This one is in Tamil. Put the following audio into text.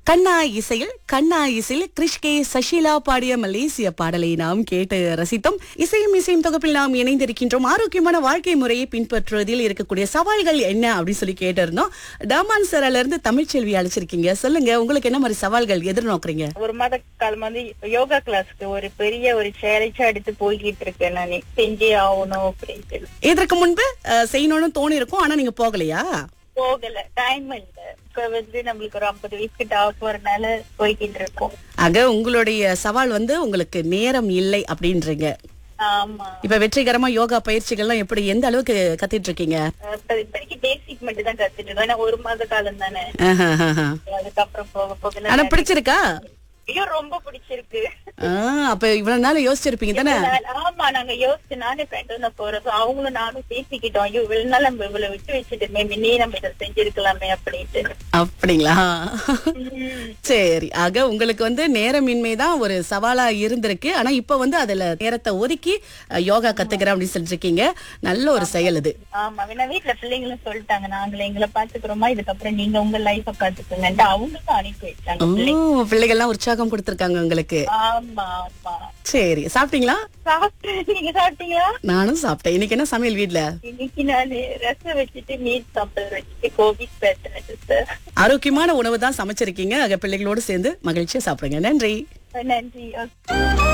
கண்ணா இசையில் கண்ணா இசையில் கிருஷ் கே சஷிலா பாடிய மலேசிய பாடலை நாம் கேட்டு ரசித்தோம் இசையும் இசையும் தொகுப்பில் நாம் இணைந்திருக்கின்றோம் ஆரோக்கியமான வாழ்க்கை முறையை பின்பற்றுவதில் இருக்கக்கூடிய சவால்கள் என்ன அப்படின்னு சொல்லி கேட்டிருந்தோம் டாமான் சரால இருந்து தமிழ்ச்செல்வி அழைச்சிருக்கீங்க சொல்லுங்க உங்களுக்கு என்ன மாதிரி சவால்கள் எதிர்நோக்குறீங்க ஒரு மாத காலம் வந்து யோகா கிளாஸ்க்கு ஒரு பெரிய ஒரு சேலஞ்சா எடுத்து போய்கிட்டு இருக்கேன் நான் செஞ்சே ஆகணும் அப்படின்ட்டு இதற்கு முன்பு அஹ், செய்யணும்னு தோணி இருக்கும் ஆனா நீங்க போகலையா போகல டைம் இல்ல இப்ப வந்து நம்மளுக்கு ஒரு ஐம்பது வயசு கிட்ட ஆக போறதுனால போய்கிட்டு இருக்கோம் ஆக உங்களுடைய சவால் வந்து உங்களுக்கு நேரம் இல்லை அப்படின்றீங்க ஆமா இப்ப வெற்றிகரமா யோகா பயிற்சிகள்லாம் எப்படி எந்த அளவுக்கு கத்திட்டு இருக்கீங்க இப்ப இப்போதைக்கு பேசிக் மட்டும் தான் கத்துட்டு இருக்கோம் ஏன்னா ஒரு மாத காலம் தானே ஆஹா, ஆஹா. அதுக்கப்புறம் போக போக ஆனா பிடிச்சிருக்கா ஐயோ ரொம்ப பிடிச்சிருக்கு ஆ, அப்ப இவ்வளவு நாள் யோசிச்சிருப்பீங்க தானே நான்- ஆமா நாங்க யோசிச்சு நானே ஃப்ரெண்டும் தான் போறோம் So, அவங்களும் நானும் பேசிக்கிட்டோம் ஐயோ இவ்வளவு நாள் நம்ம இவ்வளவு விட்டு வச்சுட்டுமே முன்னே நம்ம இதை செஞ்சிருக்கலாமே அப்படின்ட்டு அப்படிங்களா உம். சரி ஆக உங்களுக்கு வந்து நேரமின்மை தான் ஒரு சவாலா இருந்திருக்கு ஆனா இப்ப வந்து அதுல நேரத்தை ஒதுக்கி அஹ், யோகா கத்துக்கிறேன் அப்படின்னு சொல்லிட்டு இருக்கீங்க நல்ல ஒரு செயல் இது ஆமா ஏன்னா வீட்டுல பிள்ளைங்களும் சொல்லிட்டாங்க நாங்களே எங்களை பாத்துக்கிறோமா இதுக்கப்புறம் நீங்க உங்க லைஃப பாத்துக்கோங்கன்ட்டு அவங்களும் அனுப்பி வச்சாங்க ஓ பிள்ளைகள்லாம் உற்சாகம் கொடுத்திருக்காங்க உங்களுக்கு ஆமா ஆமா சரி சாப்பிட்டீங்களா சாப்பிட்டு நீங்க சாப்பிட்டீங்களா நானும் சாப்பிட்டேன் இன்னைக்கு என்ன சமையல் வீட்ல இன்னைக்கு நான் ரசம் வச்சுட்டு மீன் சாப்பிட வச்சுட்டு கோவிட் பேசுறேன் சிஸ்டர் ஆரோக்கியமான உணவு தான் சமைச்சிருக்கீங்க ஆக பிள்ளைகளோடு சேர்ந்து மகிழ்ச்சியா சாப்பிடுங்க நன்றி நன்றி Okay.